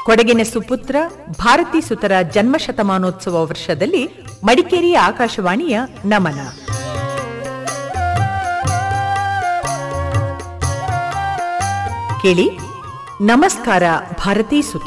ಕೊಡಗಿನ ಸುಪುತ್ರ ಭಾರತಿ ಸುತರ ಜನ್ಮ ಶತಮಾನೋತ್ಸವ ವರ್ಷದಲ್ಲಿ ಮಡಿಕೇರಿಯ ಆಕಾಶವಾಣಿಯ ನಮನ ಕೇಳಿ ನಮಸ್ಕಾರ ಭಾರತೀ ಸುತ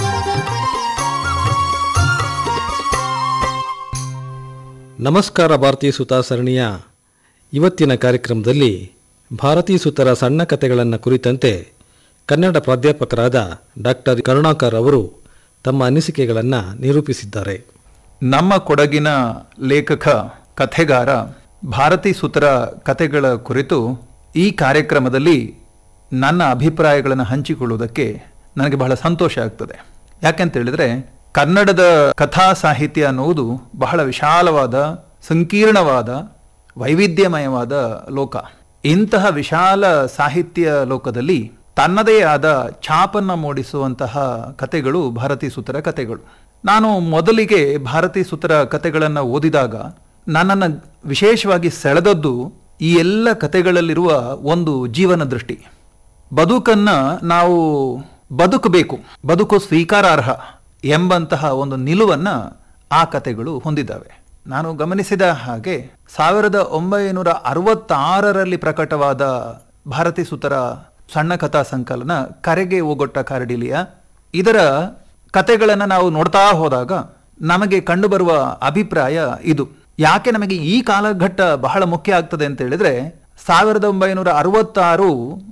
ನಮಸ್ಕಾರ ಭಾರತೀಯ ಸುತ ಸರಣಿಯ ಇವತ್ತಿನ ಕಾರ್ಯಕ್ರಮದಲ್ಲಿ ಭಾರತೀಯ ಸುತರ ಸಣ್ಣ ಕಥೆಗಳನ್ನು ಕುರಿತಂತೆ ಕನ್ನಡ ಪ್ರಾಧ್ಯಾಪಕರಾದ ಡಾಕ್ಟರ್ ಕರುಣಾಕರ್ ಅವರು ತಮ್ಮ ಅನಿಸಿಕೆಗಳನ್ನು ನಿರೂಪಿಸಿದ್ದಾರೆ ನಮ್ಮ ಕೊಡಗಿನ ಲೇಖಕ ಕಥೆಗಾರ ಭಾರತಿ ಸುತರ ಕಥೆಗಳ ಕುರಿತು ಈ ಕಾರ್ಯಕ್ರಮದಲ್ಲಿ ನನ್ನ ಅಭಿಪ್ರಾಯಗಳನ್ನು ಹಂಚಿಕೊಳ್ಳುವುದಕ್ಕೆ ನನಗೆ ಬಹಳ ಸಂತೋಷ ಆಗ್ತದೆ ಯಾಕೆಂತ ಹೇಳಿದ್ರೆ ಕನ್ನಡದ ಕಥಾ ಸಾಹಿತ್ಯ ಅನ್ನುವುದು ಬಹಳ ವಿಶಾಲವಾದ ಸಂಕೀರ್ಣವಾದ ವೈವಿಧ್ಯಮಯವಾದ ಲೋಕ ಇಂತಹ ವಿಶಾಲ ಸಾಹಿತ್ಯ ಲೋಕದಲ್ಲಿ ತನ್ನದೇ ಆದ ಛಾಪನ್ನ ಮೂಡಿಸುವಂತಹ ಕಥೆಗಳು ಭಾರತಿ ಸುತರ ಕಥೆಗಳು ನಾನು ಮೊದಲಿಗೆ ಭಾರತಿ ಸುತರ ಕಥೆಗಳನ್ನು ಓದಿದಾಗ ನನ್ನನ್ನು ವಿಶೇಷವಾಗಿ ಸೆಳೆದದ್ದು ಈ ಎಲ್ಲ ಕಥೆಗಳಲ್ಲಿರುವ ಒಂದು ಜೀವನ ದೃಷ್ಟಿ ಬದುಕನ್ನ ನಾವು ಬದುಕಬೇಕು ಬದುಕು ಸ್ವೀಕಾರಾರ್ಹ ಎಂಬಂತಹ ಒಂದು ನಿಲುವನ್ನ ಆ ಕಥೆಗಳು ಹೊಂದಿದ್ದಾವೆ ನಾನು ಗಮನಿಸಿದ ಹಾಗೆ ಸಾವಿರದ ಒಂಬೈನೂರ ಅರವತ್ತಾರರಲ್ಲಿ ಪ್ರಕಟವಾದ ಭಾರತಿ ಸುತರ ಸಣ್ಣ ಕಥಾ ಸಂಕಲನ ಕರೆಗೆ ಓಗೊಟ್ಟ ಕಾರಡಿಲಿಯ ಇದರ ಕತೆಗಳನ್ನು ನಾವು ನೋಡ್ತಾ ಹೋದಾಗ ನಮಗೆ ಕಂಡುಬರುವ ಅಭಿಪ್ರಾಯ ಇದು ಯಾಕೆ ನಮಗೆ ಈ ಕಾಲಘಟ್ಟ ಬಹಳ ಮುಖ್ಯ ಆಗ್ತದೆ ಅಂತ ಹೇಳಿದ್ರೆ ಸಾವಿರದ ಒಂಬೈನೂರ ಅರವತ್ತಾರು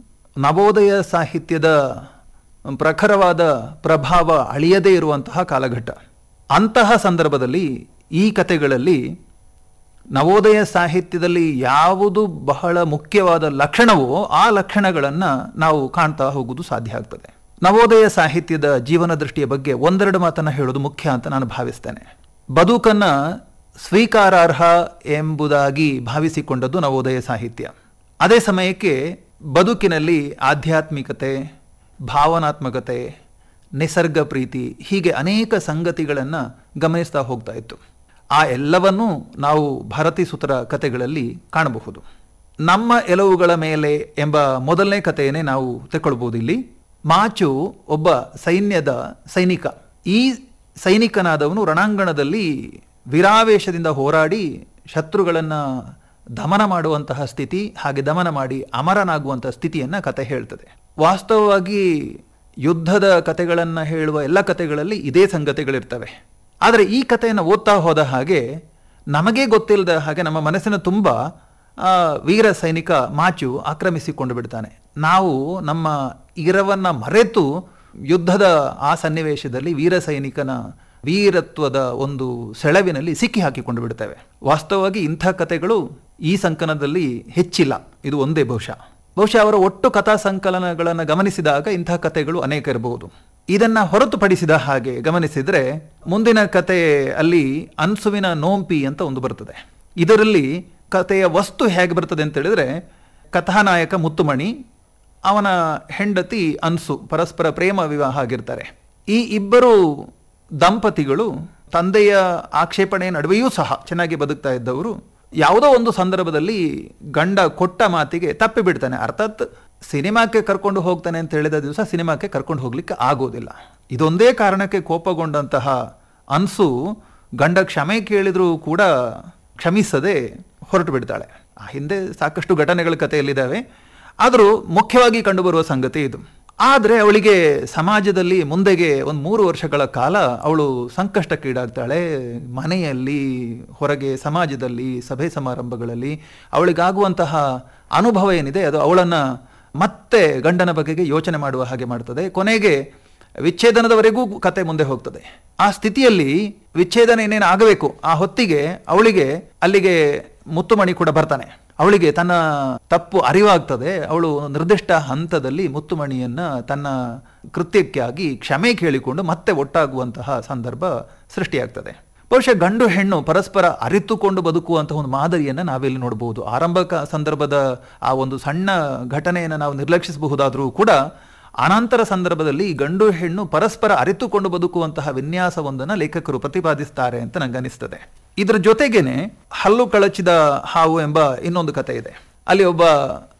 ನವೋದಯ ಸಾಹಿತ್ಯದ ಪ್ರಖರವಾದ ಪ್ರಭಾವ ಅಳಿಯದೇ ಇರುವಂತಹ ಕಾಲಘಟ್ಟ ಅಂತಹ ಸಂದರ್ಭದಲ್ಲಿ ಈ ಕಥೆಗಳಲ್ಲಿ ನವೋದಯ ಸಾಹಿತ್ಯದಲ್ಲಿ ಯಾವುದು ಬಹಳ ಮುಖ್ಯವಾದ ಲಕ್ಷಣವೋ ಆ ಲಕ್ಷಣಗಳನ್ನು ನಾವು ಕಾಣ್ತಾ ಹೋಗುವುದು ಸಾಧ್ಯ ಆಗ್ತದೆ ನವೋದಯ ಸಾಹಿತ್ಯದ ಜೀವನ ದೃಷ್ಟಿಯ ಬಗ್ಗೆ ಒಂದೆರಡು ಮಾತನ್ನ ಹೇಳೋದು ಮುಖ್ಯ ಅಂತ ನಾನು ಭಾವಿಸ್ತೇನೆ ಬದುಕನ್ನ ಸ್ವೀಕಾರಾರ್ಹ ಎಂಬುದಾಗಿ ಭಾವಿಸಿಕೊಂಡದ್ದು ನವೋದಯ ಸಾಹಿತ್ಯ ಅದೇ ಸಮಯಕ್ಕೆ ಬದುಕಿನಲ್ಲಿ ಆಧ್ಯಾತ್ಮಿಕತೆ ಭಾವನಾತ್ಮಕತೆ ನಿಸರ್ಗ ಪ್ರೀತಿ ಹೀಗೆ ಅನೇಕ ಸಂಗತಿಗಳನ್ನು ಗಮನಿಸ್ತಾ ಹೋಗ್ತಾ ಇತ್ತು ಆ ಎಲ್ಲವನ್ನೂ ನಾವು ಭಾರತೀ ಸುತರ ಕಥೆಗಳಲ್ಲಿ ಕಾಣಬಹುದು ನಮ್ಮ ಎಲವುಗಳ ಮೇಲೆ ಎಂಬ ಮೊದಲನೇ ಕಥೆಯನ್ನೇ ನಾವು ತಗೊಳ್ಬಹುದು ಇಲ್ಲಿ ಮಾಚು ಒಬ್ಬ ಸೈನ್ಯದ ಸೈನಿಕ ಈ ಸೈನಿಕನಾದವನು ರಣಾಂಗಣದಲ್ಲಿ ವಿರಾವೇಶದಿಂದ ಹೋರಾಡಿ ಶತ್ರುಗಳನ್ನು ದಮನ ಮಾಡುವಂತಹ ಸ್ಥಿತಿ ಹಾಗೆ ದಮನ ಮಾಡಿ ಅಮರನಾಗುವಂತಹ ಸ್ಥಿತಿಯನ್ನ ಕತೆ ಹೇಳ್ತದೆ ವಾಸ್ತವವಾಗಿ ಯುದ್ಧದ ಕತೆಗಳನ್ನು ಹೇಳುವ ಎಲ್ಲ ಕತೆಗಳಲ್ಲಿ ಇದೇ ಸಂಗತಿಗಳಿರ್ತವೆ ಆದರೆ ಈ ಕಥೆಯನ್ನು ಓದ್ತಾ ಹೋದ ಹಾಗೆ ನಮಗೇ ಗೊತ್ತಿಲ್ಲದ ಹಾಗೆ ನಮ್ಮ ಮನಸ್ಸಿನ ತುಂಬ ಆ ವೀರ ಸೈನಿಕ ಮಾಚು ಆಕ್ರಮಿಸಿಕೊಂಡು ಬಿಡ್ತಾನೆ ನಾವು ನಮ್ಮ ಇರವನ್ನ ಮರೆತು ಯುದ್ಧದ ಆ ಸನ್ನಿವೇಶದಲ್ಲಿ ವೀರ ಸೈನಿಕನ ವೀರತ್ವದ ಒಂದು ಸೆಳವಿನಲ್ಲಿ ಸಿಕ್ಕಿ ಹಾಕಿಕೊಂಡು ಬಿಡ್ತೇವೆ ವಾಸ್ತವವಾಗಿ ಇಂಥ ಕಥೆಗಳು ಈ ಸಂಕಲನದಲ್ಲಿ ಹೆಚ್ಚಿಲ್ಲ ಇದು ಒಂದೇ ಬಹುಶಃ ಬಹುಶಃ ಅವರ ಒಟ್ಟು ಕಥಾ ಸಂಕಲನಗಳನ್ನು ಗಮನಿಸಿದಾಗ ಇಂಥ ಕಥೆಗಳು ಅನೇಕ ಇರಬಹುದು ಇದನ್ನ ಹೊರತುಪಡಿಸಿದ ಹಾಗೆ ಗಮನಿಸಿದ್ರೆ ಮುಂದಿನ ಕತೆ ಅಲ್ಲಿ ಅನ್ಸುವಿನ ನೋಂಪಿ ಅಂತ ಒಂದು ಬರ್ತದೆ ಇದರಲ್ಲಿ ಕಥೆಯ ವಸ್ತು ಹೇಗೆ ಬರ್ತದೆ ಅಂತ ಹೇಳಿದ್ರೆ ಕಥಾನಾಯಕ ಮುತ್ತುಮಣಿ ಅವನ ಹೆಂಡತಿ ಅನ್ಸು ಪರಸ್ಪರ ಪ್ರೇಮ ವಿವಾಹ ಆಗಿರ್ತಾರೆ ಈ ಇಬ್ಬರು ದಂಪತಿಗಳು ತಂದೆಯ ಆಕ್ಷೇಪಣೆ ನಡುವೆಯೂ ಸಹ ಚೆನ್ನಾಗಿ ಬದುಕ್ತಾ ಇದ್ದವರು ಯಾವುದೋ ಒಂದು ಸಂದರ್ಭದಲ್ಲಿ ಗಂಡ ಕೊಟ್ಟ ಮಾತಿಗೆ ತಪ್ಪಿ ಬಿಡ್ತಾನೆ ಅರ್ಥಾತ್ ಸಿನಿಮಾಕ್ಕೆ ಕರ್ಕೊಂಡು ಹೋಗ್ತಾನೆ ಅಂತ ಹೇಳಿದ ದಿವಸ ಸಿನಿಮಾಕ್ಕೆ ಕರ್ಕೊಂಡು ಹೋಗ್ಲಿಕ್ಕೆ ಆಗೋದಿಲ್ಲ ಇದೊಂದೇ ಕಾರಣಕ್ಕೆ ಕೋಪಗೊಂಡಂತಹ ಅನ್ಸು ಗಂಡ ಕ್ಷಮೆ ಕೇಳಿದ್ರೂ ಕೂಡ ಕ್ಷಮಿಸದೆ ಹೊರಟು ಬಿಡ್ತಾಳೆ ಆ ಹಿಂದೆ ಸಾಕಷ್ಟು ಘಟನೆಗಳ ಕಥೆಯಲ್ಲಿದ್ದಾವೆ ಆದರೂ ಮುಖ್ಯವಾಗಿ ಕಂಡುಬರುವ ಸಂಗತಿ ಇದು ಆದರೆ ಅವಳಿಗೆ ಸಮಾಜದಲ್ಲಿ ಮುಂದೆಗೆ ಒಂದು ಮೂರು ವರ್ಷಗಳ ಕಾಲ ಅವಳು ಸಂಕಷ್ಟಕ್ಕೀಡಾಗ್ತಾಳೆ ಮನೆಯಲ್ಲಿ ಹೊರಗೆ ಸಮಾಜದಲ್ಲಿ ಸಭೆ ಸಮಾರಂಭಗಳಲ್ಲಿ ಅವಳಿಗಾಗುವಂತಹ ಅನುಭವ ಏನಿದೆ ಅದು ಅವಳನ್ನು ಮತ್ತೆ ಗಂಡನ ಬಗೆಗೆ ಯೋಚನೆ ಮಾಡುವ ಹಾಗೆ ಮಾಡ್ತದೆ ಕೊನೆಗೆ ವಿಚ್ಛೇದನದವರೆಗೂ ಕತೆ ಮುಂದೆ ಹೋಗ್ತದೆ ಆ ಸ್ಥಿತಿಯಲ್ಲಿ ವಿಚ್ಛೇದನ ಏನೇನು ಆಗಬೇಕು ಆ ಹೊತ್ತಿಗೆ ಅವಳಿಗೆ ಅಲ್ಲಿಗೆ ಮುತ್ತುಮಣಿ ಕೂಡ ಬರ್ತಾನೆ ಅವಳಿಗೆ ತನ್ನ ತಪ್ಪು ಅರಿವಾಗ್ತದೆ ಅವಳು ನಿರ್ದಿಷ್ಟ ಹಂತದಲ್ಲಿ ಮುತ್ತುಮಣಿಯನ್ನ ತನ್ನ ಕೃತ್ಯಕ್ಕಾಗಿ ಕ್ಷಮೆ ಕೇಳಿಕೊಂಡು ಮತ್ತೆ ಒಟ್ಟಾಗುವಂತಹ ಸಂದರ್ಭ ಸೃಷ್ಟಿಯಾಗ್ತದೆ ಬಹುಶಃ ಗಂಡು ಹೆಣ್ಣು ಪರಸ್ಪರ ಅರಿತುಕೊಂಡು ಬದುಕುವಂತಹ ಒಂದು ಮಾದರಿಯನ್ನು ನಾವಿಲ್ಲಿ ನೋಡಬಹುದು ಆರಂಭಕ ಸಂದರ್ಭದ ಆ ಒಂದು ಸಣ್ಣ ಘಟನೆಯನ್ನು ನಾವು ನಿರ್ಲಕ್ಷಿಸಬಹುದಾದರೂ ಕೂಡ ಅನಂತರ ಸಂದರ್ಭದಲ್ಲಿ ಗಂಡು ಹೆಣ್ಣು ಪರಸ್ಪರ ಅರಿತುಕೊಂಡು ಬದುಕುವಂತಹ ವಿನ್ಯಾಸವೊಂದನ್ನು ಲೇಖಕರು ಪ್ರತಿಪಾದಿಸ್ತಾರೆ ಅಂತ ನಂಗೆ ಅನಿಸ್ತದೆ ಇದರ ಜೊತೆಗೇನೆ ಹಲ್ಲು ಕಳಚಿದ ಹಾವು ಎಂಬ ಇನ್ನೊಂದು ಕತೆ ಇದೆ ಅಲ್ಲಿ ಒಬ್ಬ